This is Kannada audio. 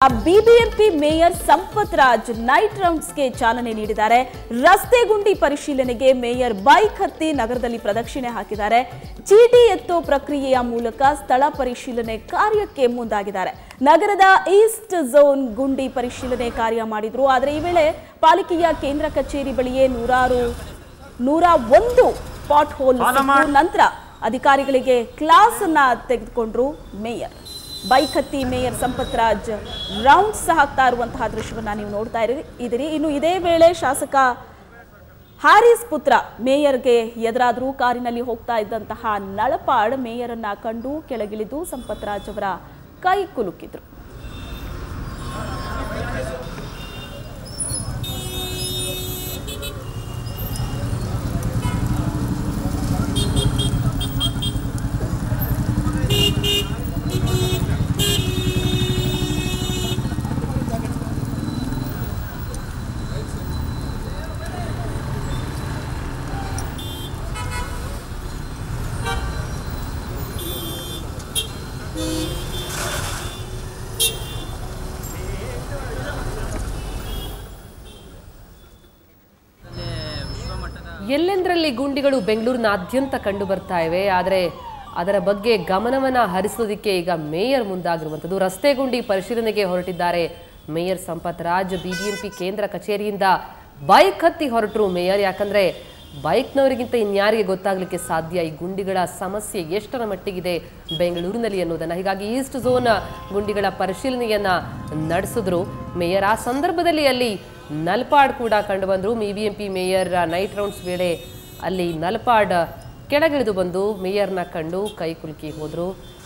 BBMP mayor Sampath Raj night ರೌಂಡ್ಸ್ಗೆ ಚಾಲನೆ ನೀಡಿದ್ದಾರೆ ರಸ್ತೆ ಗುಂಡಿ ಪರಿಶೀಲನೆಗೆ ಮೇಯರ್ ಬೈಕ್ ಹತ್ತಿ ನಗರದಲ್ಲಿ ಪ್ರದಕ್ಷಿಣೆ ಹಾಕಿದ್ದಾರೆ ಚೀಟಿ ಎತ್ತೋ ಪ್ರಕ್ರಿಯೆಯ ಮೂಲಕ ಸ್ಥಳ ಪರಿಶೀಲನೆ ಕಾರ್ಯಕ್ಕೆ ಮುಂದಾಗಿದ್ದಾರೆ ನಗರದ ಈಸ್ಟ್ ಝೋನ್ ಗುಂಡಿ ಪರಿಶೀಲನೆ ಕಾರ್ಯ ಮಾಡಿದ್ರು ಆದರೆ ಈ ವೇಳೆ ಪಾಲಿಕೆಯ ಕೇಂದ್ರ ಕಚೇರಿ ಬಳಿಯೇ ನೂರಾರು ನೂರ ಒಂದು ಪಾಟ್ ಹೋಲ್ ನಂತರ ಅಧಿಕಾರಿಗಳಿಗೆ ಕ್ಲಾಸ್ ಅನ್ನ ತೆಗೆದುಕೊಂಡ್ರು ಮೇಯರ್ ಬೈಕ್ ಹತ್ತಿ ಮೇಯರ್ ಸಂಪತ್ ರಾಜ್ ರೌಂಡ್ಸ್ ಹಾಕ್ತಾ ಇರುವಂತಹ ದೃಶ್ಯವನ್ನ ನೀವು ನೋಡ್ತಾ ಇರಿ ಇದಿರಿ ಇನ್ನು ಇದೇ ವೇಳೆ ಶಾಸಕ ಹಾರಿಸ್ ಪುತ್ರ ಮೇಯರ್ಗೆ ಎದುರಾದರೂ ಕಾರಿನಲ್ಲಿ ಹೋಗ್ತಾ ಇದ್ದಂತಹ ನಳಪಾಡ್ ಮೇಯರನ್ನ ಕಂಡು ಕೆಳಗಿಳಿದು ಸಂಪತ್ ರಾಜ್ ಅವರ ಕೈ ಕುಲುಕಿದ್ರು ಎಲ್ಲೆಂದರಲ್ಲಿ ಗುಂಡಿಗಳು ಬೆಂಗಳೂರಿನಾದ್ಯಂತ ಕಂಡು ಬರ್ತಾ ಇವೆ ಆದರೆ ಅದರ ಬಗ್ಗೆ ಗಮನವನ್ನ ಹರಿಸೋದಕ್ಕೆ ಈಗ ಮೇಯರ್ ಮುಂದಾಗಿರುವಂಥದ್ದು ರಸ್ತೆ ಗುಂಡಿ ಪರಿಶೀಲನೆಗೆ ಹೊರಟಿದ್ದಾರೆ ಮೇಯರ್ ಸಂಪತ್ ರಾಜ್ ಬಿಬಿಎಂಪಿ ಕೇಂದ್ರ ಕಚೇರಿಯಿಂದ ಬೈಕ್ ಹತ್ತಿ ಹೊರಟರು ಮೇಯರ್ ಯಾಕಂದ್ರೆ ಬೈಕ್ನವರಿಗಿಂತ ಇನ್ಯಾರಿಗೆ ಗೊತ್ತಾಗ್ಲಿಕ್ಕೆ ಸಾಧ್ಯ ಈ ಗುಂಡಿಗಳ ಸಮಸ್ಯೆ ಎಷ್ಟರ ಮಟ್ಟಿಗಿದೆ ಬೆಂಗಳೂರಿನಲ್ಲಿ ಅನ್ನೋದನ್ನ ಹೀಗಾಗಿ ಈಸ್ಟ್ ಝೋನ್ ಗುಂಡಿಗಳ ಪರಿಶೀಲನೆಯನ್ನ ನಡೆಸಿದ್ರು ಮೇಯರ್ ಆ ಸಂದರ್ಭದಲ್ಲಿ ಅಲ್ಲಿ ನಲ್ಪಾಡ್ ಕೂಡ ಕಂಡು ಬಂದ್ರು ಬಿಬಿಎಂಪಿ ಮೇಯರ್ ನೈಟ್ ರೌಂಡ್ಸ್ ವೇಳೆ ಅಲ್ಲಿ ನಲ್ಪಾಡ್ ಕೆಳಗಿಳಿದು ಬಂದು ಮೇಯರ್ನ ಕಂಡು ಕೈ ಕುಲುಕಿ ಹೋದ್ರು